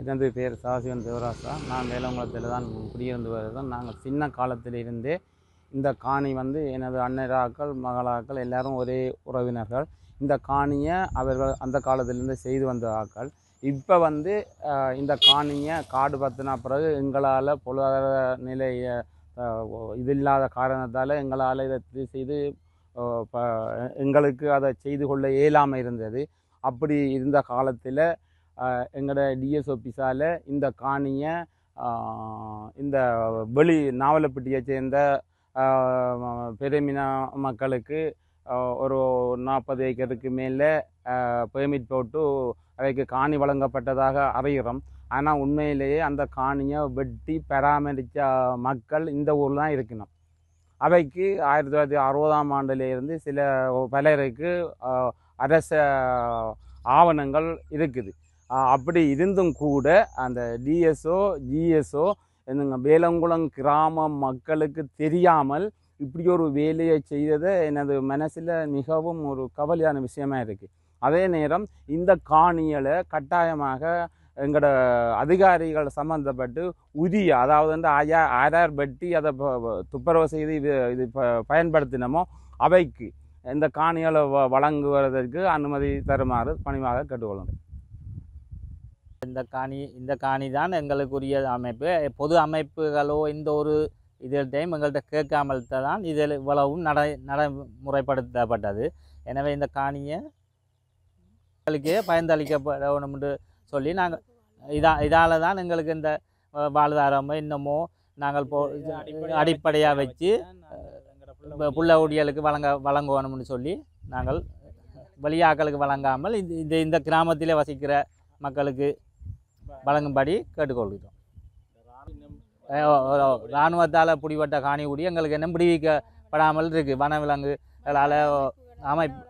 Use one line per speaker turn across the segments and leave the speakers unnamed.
எனது பேர் சாசிவன் தேவராசா நான் வேலங்குளத்தில் தான் குடியிருந்து வருகிறோம் நாங்கள் சின்ன காலத்திலிருந்தே இந்த காணி வந்து எனது அண்ணராக்கள் மகளாக்கள் எல்லாரும் ஒரே உறவினர்கள் இந்த காணியை அவர்கள் அந்த காலத்திலிருந்து செய்து வந்த ஆக்கள் இப்போ வந்து அஹ், இந்த காணியை காடு பத்தின பிறகு எங்களால் பொருளாதார நிலைய அஹ், இது இல்லாத காரணத்தால் எங்களால் இதை இது செய்து அஹ், ப எங்களுக்கு அதை செய்து கொள்ள இயலாமல் இருந்தது அப்படி இருந்த காலத்தில் எங்களோட டிஎஸ் ஆஃபீஸால் இந்த காணியை இந்த வெளி நாவலப்பட்டியை சேர்ந்த ஆஹ், பெருமினா மக்களுக்கு ஆஹ், ஒரு நாற்பது ஏக்கருக்கு மேலே பெர்மிட் போட்டு அவைக்கு காணி வழங்கப்பட்டதாக அறிகிறோம் ஆனால் உண்மையிலேயே அந்த காணியை வெட்டி பராமரித்த மக்கள் இந்த ஊரில் தான் இருக்கணும் அவைக்கு ஆயிரத்தி தொள்ளாயிரத்தி அறுபதாம் ஆண்டுலேருந்து சில பலருக்கு ஆஹ், அரச ஆவணங்கள் இருக்குது ஆஹ், அப்படி இருந்தும் கூட அந்த டிஎஸ்ஓ ஜிஎஸ்ஓ என்னங்க வேலங்குளம் கிராம மக்களுக்கு தெரியாமல் இப்படி ஒரு வேலையை செய்தது எனது மனசில் மிகவும் ஒரு கவலையான விஷயமா இருக்குது அதே நேரம் இந்த காணிகளை கட்டாயமாக எங்களோட அதிகாரிகள் சம்மந்தப்பட்டு உரிய அதாவது வந்து ஆயா ஆறார் வெட்டி அதை ப- ப- துப்புரவு செய்து இது இது ப- பயன்படுத்தினமோ அவைக்கு இந்த காணிகளை வ- வழங்குவதற்கு அனுமதி தருமாறு பணிவாக கேட்டுக்கொள்கிறேன்
இந்த காணி இந்த காணி தான் எங்களுக்குரிய அமைப்பு பொது அமைப்புகளோ இந்த ஒரு இதில்டையும் எங்கள்கிட்ட கேட்காமல் தான் இதில் இவ்வளவும் நடை நடைமுறைப்படுத்தப்பட்டது எனவே இந்த காணியை எங்களுக்கே பயந்தளிக்கப்படணும் என்று சொல்லி நாங்கள் இதா இதால் தான் எங்களுக்கு இந்த அஹ், வாழ்வாதாரமோ இன்னமோ நாங்கள் போ அடிப்படையாக வச்சு ப- புள்ள ஊழியலுக்கு வழங்க வழங்குவோம்னு சொல்லி நாங்கள் வெளியாக்களுக்கு வழங்காமல் இந்த இந்த இந்த கிராமத்திலே வசிக்கிற மக்களுக்கு வழங்கும்படி கேட்டுக்கொள்கிறோம் இராணுவத்தால் பிடிபட்ட காணி கூடி எங்களுக்கு என்ன பிடிவிக்கப்படாமல் இருக்குது வனவிலங்குகளால் அமைப்பு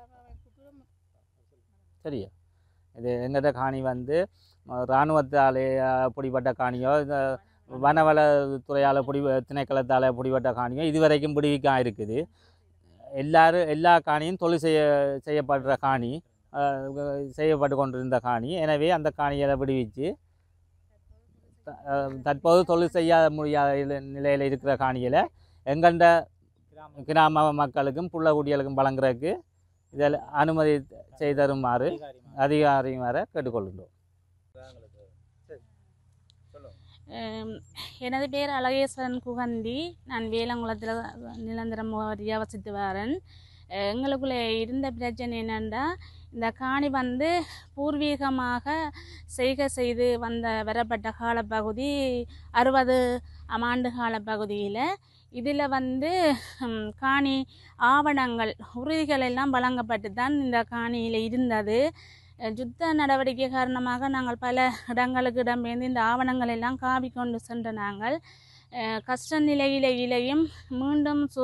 சரியா இது எங்கிட்ட காணி வந்து இராணுவத்தாலே பிடிபட்ட காணியோ இந்த வனவளத்துறையால் பிடி திணைக்களத்தால் பிடிபட்ட காணியோ இதுவரைக்கும் பிடிவிக்கா இருக்குது எல்லாரும் எல்லா காணியும் தொழில் செய்ய செய்யப்படுற காணி அஹ், செய்யப்பட்டு கொண்டிருந்த காணி எனவே அந்த காணிகளை விடுவிச்சு த- அஹ், தற்போது தொழில் செய்ய முடியாத இல- நிலையில் இருக்கிற காணிகளை எங்கண்ட கிராம மக்களுக்கும் புள்ளக்குடிகளுக்கும் வழங்குறதுக்கு இதில் அனுமதி செய்தருமாறு அதிகாரிமாரை கேட்டுக்கொள்கின்றோம்
அம், எனது பேர் அழகேஸ்வரன் குகந்தி நான் வேலங்குளத்தில் நிரந்தரம் முகவரியாக வசித்து வரேன் அஹ், எங்களுக்குள்ளே இருந்த பிரச்சனை என்னென்னா இந்த காணி வந்து பூர்வீகமாக செய்கை செய்து வந்த வரப்பட்ட காலப்பகுதி அறுபது ஆண்டு காலப்பகுதியில் இதில் வந்து ம், காணி ஆவணங்கள் உறுதிகள் எல்லாம் வழங்கப்பட்டு தான் இந்த காணியில் இருந்தது அஹ் யுத்த நடவடிக்கை காரணமாக நாங்கள் பல இடங்களுக்கு இடம்பெயர்ந்து இந்த ஆவணங்கள் எல்லாம் காவி கொண்டு சென்ற நாங்கள் அஹ் கஷ்ட நிலையிலேயும் மீண்டும் சு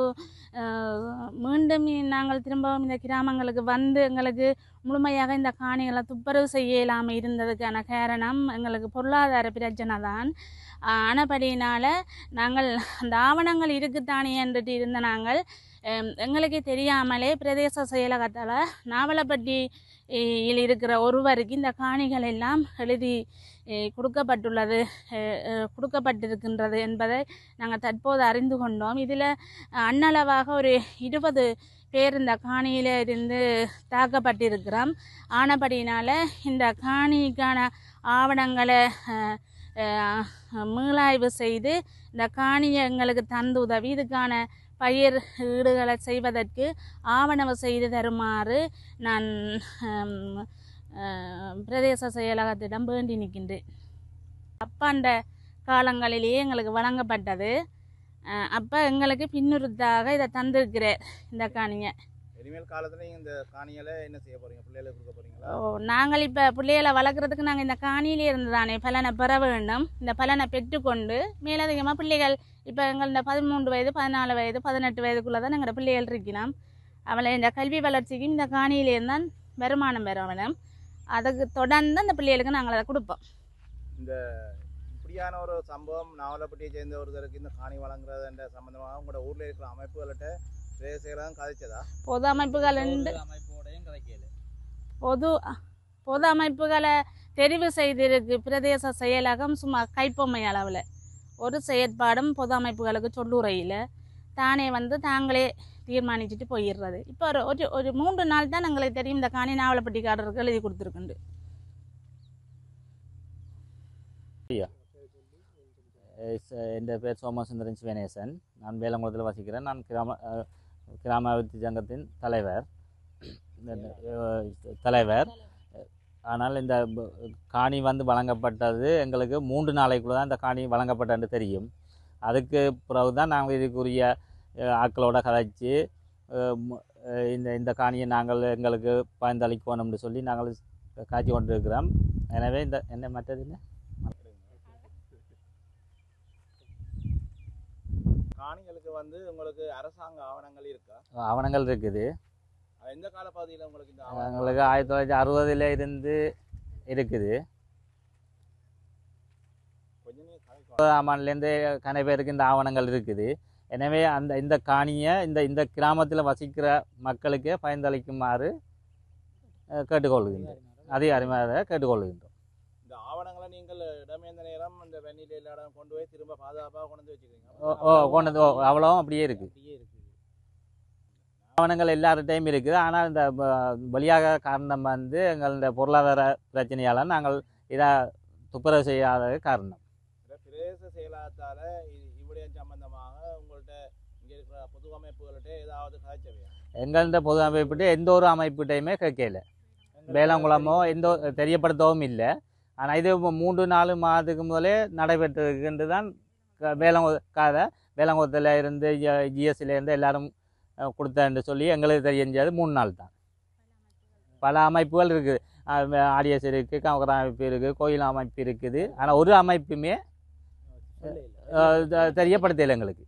அஹ் மீண்டும் இ- நாங்கள் திரும்பவும் இந்த கிராமங்களுக்கு வந்து எங்களுக்கு முழுமையாக இந்த காணிகளை துப்புரவு செய்ய இயலாமல் இருந்ததுக்கான காரணம் எங்களுக்கு பொருளாதார பிரச்சனை தான் ஆனபடியினால் நாங்கள் அந்த ஆவணங்கள் இருக்குத்தானே என்றுட்டு இருந்த நாங்கள் அஹ் எங்களுக்கே தெரியாமலே பிரதேச செயலகத்தால் நாவலப்பட்டி இ- இல் இருக்கிற ஒருவருக்கு இந்த காணிகள் எல்லாம் எழுதி அஹ், கொடுக்கப்பட்டுள்ளது அஹ், அஹ், கொடுக்கப்பட்டிருக்கின்றது என்பதை நாங்கள் தற்போது அறிந்து கொண்டோம் இதில் அண்ணளவாக ஒரு இருபது பேர் இந்த காணியில் இருந்து தாக்கப்பட்டிருக்கிறோம் ஆனபடியினால் இந்த காணிக்கான ஆவணங்களை அஹ், அஹ், மீளாய்வு செய்து இந்த காணியை எங்களுக்கு தந்து உதவி இதுக்கான பயிர் ஈடுகளை செய்வதற்கு ஆவணம் செய்து தருமாறு நான் ஹம், அஹ், பிரதேச செயலகத்திடம் வேண்டி நிற்கின்றேன் அப்பாண்ட காலங்களிலேயே எங்களுக்கு வழங்கப்பட்டது அஹ், அப்பா எங்களுக்கு பின்னுறுத்தாக இதை தந்திருக்கிறார் இந்த காணியை
இனிமேல் காலத்துல நீங்க இந்த காணியால என்ன செய்ய போறீங்க பிள்ளைகளுக்கு கொடுக்க போறீங்களா
ஓ நாங்கள் இப்போ பிள்ளைகளை வளர்க்குறதுக்கு நாங்கள் இந்த காணியிலே இருந்து தானே பலனை பெற வேண்டும் இந்த பலனை பெற்றுக்கொண்டு மேலதிகமாக பிள்ளைகள் இப்போ எங்கள் இந்த பதிமூன்று வயது பதினாலு வயது பதினெட்டு வயதுக்குள்ளே தான் எங்களோட பிள்ளைகள் இருக்கலாம் அவளை இந்த கல்வி வளர்ச்சிக்கும் இந்த காணியிலேருந்து தான் வருமானம் பெற வேணும் அதுக்கு தொடர்ந்து அந்த பிள்ளைகளுக்கு நாங்கள் அதை கொடுப்போம்
இந்த இப்படியான ஒரு சம்பவம் நாவலப்பட்டியை சேர்ந்த ஒருத்தருக்கு இந்த காணி வழங்குறதுன்ற சம்பந்தமாக உங்களோட ஊர்ல இருக்கிற அமைப்புகள்கிட்ட பிரதேச செயலகம் கதைச்சதா
பொது அமைப்புகள் உண்டு
அமைப்போடையும் கிடைக்கல
பொது பொது அமைப்புகளை தெரிவு செய்திருக்கு பிரதேச செயலகம் சும்மா கைப்பொம்மை அளவில் ஒரு செயற்பாடும் பொது அமைப்புகளுக்கு சொல்லுறையில் தானே வந்து தாங்களே தீர்மானிச்சுட்டு போயிடுறது இப்போ ஒரு ஒரு ஒரு மூன்று நாள் தான் எங்களுக்கு தெரியும் இந்த காணி நாவலப்பட்டிக்காரருக்கு எழுதி கொடுத்துருக்குண்டு
എൻ്റെ பேர் சோமசுந்தரன் சிவனேசன் நான் வேலங்குளத்தில் வசிக்கிறேன் நான் கிராம அஹ், கிராம அபிவிருத்தி சங்கத்தின் தலைவர் இந்த, அஹ், தலைவர் ஆனால் இந்த ப- காணி வந்து வழங்கப்பட்டது எங்களுக்கு மூன்று நாளைக்குள்ள தான் இந்த காணி வழங்கப்பட்டது தெரியும் அதுக்கு பிறகு தான் நாங்கள் இதுக்குரிய அஹ், ஆட்களோட கதைச்சு அஹ், ம- அஹ், இந்த இந்த காணியை நாங்கள் எங்களுக்கு பயந்தளிக்கணும்னு சொல்லி நாங்கள் காட்சி கொண்டிருக்கிறோம் எனவே இந்த என்ன மற்றது என்ன
காணிகளுக்கு வந்து உங்களுக்கு அரசாங்க ஆவணங்கள் இருக்கா
ஆவணங்கள் இருக்குது
அது எந்த காலப்பகுதியில் உங்களுக்கு இந்த ஆவணங்கள்
எங்களுக்கு ஆயிரத்தி தொள்ளாயிரத்தி அறுபதுல இருந்து இருக்குது
கொஞ்சம் நீங்க கதைக்கு வாங்க.
முப்பதாம் ஆண்டுலேருந்து கனை பேருக்கு இந்த ஆவணங்கள் இருக்குது எனவே அந்த இந்த காணியை இந்த இந்த கிராமத்தில் வசிக்கிற மக்களுக்கே பயந்தளிக்குமாறு அஹ், கேட்டுக்கொள்கின்றோம் அதிகாரிமாக கேட்டுக்கொள்கின்றோம்
இந்த ஆவணங்களை நீங்கள் இடமேந்த நேரம் இந்த வெண்ணில இல்லாடம் கொண்டு போய் திரும்ப பாதுகாப்பாக கொண்டு வந்து வச்சுக்கிறீங்க
ஓ ஓ கொண்டு வந்து- ஓ அவ்வளவும் அப்படியே இருக்குது
அப்படியே இருக்குது
ஆவணங்கள் எல்லார்ட்டையும் இருக்குது ஆனால் இந்த ப- பலியாக காரணம் வந்து எங்களோட பொருளாதார பிரச்சனையால் நாங்கள் இதை துப்புரவு செய்யாத காரணம்
இந்த பிரதேச செயலாளத்தால இ- இவ்விடயம் சம்பந்தமாக உங்கள்ட்ட இங்க இருக்கிற பொது அமைப்புகள்கிட்ட ஏதாவது காய்ச்சவையா
எங்கள்கிட்ட பொது அமைப்பிட்டு எந்த ஒரு அமைப்பிட்டையுமே கேட்கல வேளாங்குளமோ எந்த ஒரு- தெரியப்படுத்தவும் இல்லை ஆனால் இது இப்போ மூன்று நாலு மாதத்துக்கு முதலே நடைபெற்றிருக்கின்று தான் க- வேளாங்கு காதை வேளாங்குளத்தில் இருந்து ஜிஎஸ்சியில் இருந்து எல்லாரும் அஹ், கொடுத்தேன்னு சொல்லி எங்களுக்கு தெரிஞ்சது மூணு நாள் தான் பல அமைப்புகள் இருக்குது ஆடியஸ் இருக்குது காமகரா அமைப்பு இருக்குது கோயில் அமைப்பு இருக்குது ஆனால் ஒரு அமைப்புமே அஹ், தெ- தெரியப்படுத்தலை எங்களுக்கு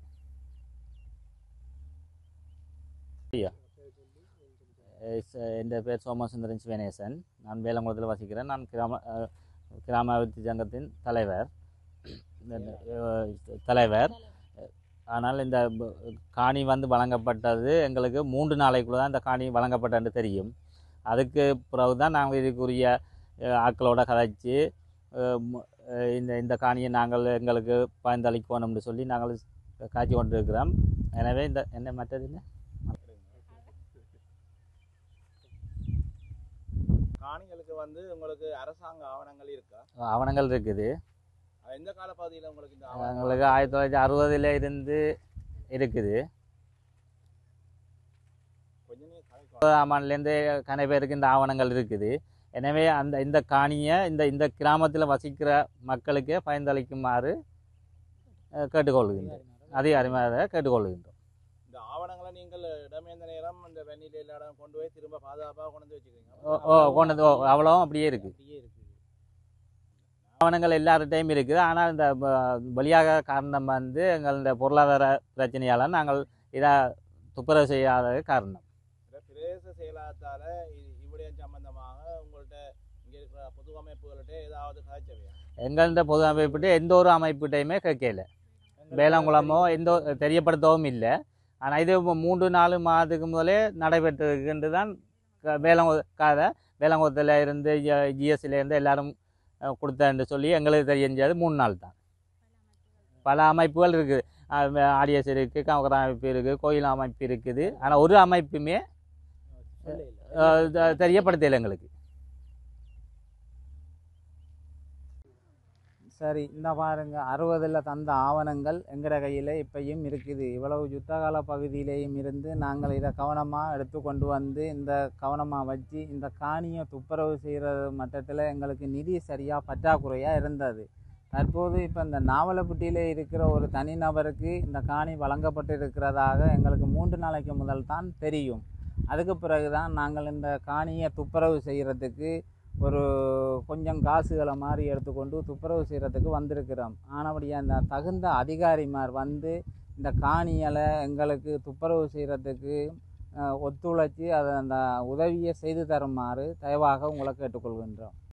എൻ്റെ பேர் சோமசுந்தரன் சிவனேசன் நான் வேலங்குளத்தில் வசிக்கிறேன் நான் கிராம அஹ், கிராம அபிவிருத்தி சங்கத்தின் தலைவர் இந்த, அஹ், தலைவர் ஆனால் இந்த ப- காணி வந்து வழங்கப்பட்டது எங்களுக்கு மூன்று நாளைக்குள்ள தான் இந்த காணி வழங்கப்பட்டது தெரியும் அதுக்கு பிறகு தான் நாங்கள் இதுக்குரிய அஹ், ஆட்களோட கதைச்சு அஹ், ம- அஹ், இந்த இந்த காணியை நாங்கள் எங்களுக்கு பயந்தளிக்கணும்னு சொல்லி நாங்கள் காட்சி கொண்டிருக்கிறோம் எனவே இந்த என்ன மற்றது என்ன
காணிகளுக்கு வந்து உங்களுக்கு அரசாங்க ஆவணங்கள் இருக்கா
ஆவணங்கள் இருக்குது
அது எந்த காலப்பகுதியில் உங்களுக்கு இந்த ஆவணங்கள்
எங்களுக்கு ஆயிரத்தி தொள்ளாயிரத்தி அறுபதுல இருந்து இருக்குது
கொஞ்சம் நீங்க கதைக்கு வாங்க.
முப்பதாம் ஆண்டுலேருந்து கனை பேருக்கு இந்த ஆவணங்கள் இருக்குது எனவே அந்த இந்த காணியை இந்த இந்த கிராமத்தில் வசிக்கிற மக்களுக்கே பயந்தளிக்குமாறு அஹ், கேட்டுக்கொள்கின்றோம் அதிகாரிமாக கேட்டுக்கொள்கின்றோம்
இந்த ஆவணங்களை நீங்கள் இடமேந்த நேரம் இந்த வெண்ணில இல்லாடம் கொண்டு போய் திரும்ப பாதுகாப்பாக கொண்டு வந்து வச்சுக்கிறீங்க
ஓ ஓ கொண்டு வந்து- ஓ அவ்வளவும் அப்படியே இருக்குது
அப்படியே இருக்குது
ஆவணங்கள் எல்லார்ட்டையும் இருக்குது ஆனால் இந்த ப- பலியாக காரணம் வந்து எங்களோட பொருளாதார பிரச்சனையால் நாங்கள் இதை துப்புரவு செய்யாத காரணம்
இந்த பிரதேச செயலாளத்தால இ- இவ்விடயம் சம்பந்தமாக உங்கள்ட்ட இங்க இருக்கிற பொது அமைப்புகள்கிட்ட ஏதாவது காய்ச்சவையா
எங்கள்கிட்ட பொது அமைப்பிட்டு எந்த ஒரு அமைப்பிட்டையுமே கேட்கல வேளாங்குளமோ எந்த ஒரு- தெரியப்படுத்தவும் இல்லை ஆனால் இது இப்போ மூன்று நாலு மாதத்துக்கு முதலே நடைபெற்றிருக்கின்று தான் க- வேளாங்கு காதை வேளாங்குளத்தில் இருந்து ஜிஎஸ்சியில் இருந்து எல்லாரும் அஹ், கொடுத்தேன்னு சொல்லி எங்களுக்கு தெரிஞ்சது மூணு நாள் தான் பல அமைப்புகள் இருக்குது ஆடியஸ் இருக்குது காமகரா அமைப்பு இருக்குது கோயில் அமைப்பு இருக்குது ஆனால் ஒரு அமைப்புமே அஹ், தெ- தெரியப்படுத்தலை எங்களுக்கு
சரி இந்த பாருங்க அறுபதில் தந்த ஆவணங்கள் எங்கட கையில் இப்பயும் இருக்குது இவ்வளவு யுத்தகால பகுதியிலேயும் இருந்து நாங்கள் இதை கவனமாக எடுத்து கொண்டு வந்து இந்த கவனமாக வச்சு இந்த காணியை துப்புரவு செய்கிற மட்டத்தில் எங்களுக்கு நிதி சரியாக பற்றாக்குறையாக இருந்தது தற்போது இப்போ இந்த நாவலப்பட்டியில் இருக்கிற ஒரு தனிநபருக்கு இந்த காணி வழங்கப்பட்டு இருக்கிறதாக எங்களுக்கு மூன்று நாளைக்கு முதல் தான் தெரியும் அதுக்கு பிறகு தான் நாங்கள் இந்த காணியை துப்புரவு செய்கிறதுக்கு ஒரு கொஞ்சம் காசுகளை மாதிரி எடுத்துக்கொண்டு துப்புரவு செய்கிறதுக்கு வந்திருக்கிறோம் ஆனபடியாக இந்த தகுந்த அதிகாரிமார் வந்து இந்த காணிகளை எங்களுக்கு துப்புரவு செய்கிறதுக்கு ஒத்துழைச்சி அதை அந்த உதவியை செய்து தருமாறு தயவாக உங்களை கேட்டுக்கொள்கின்றோம்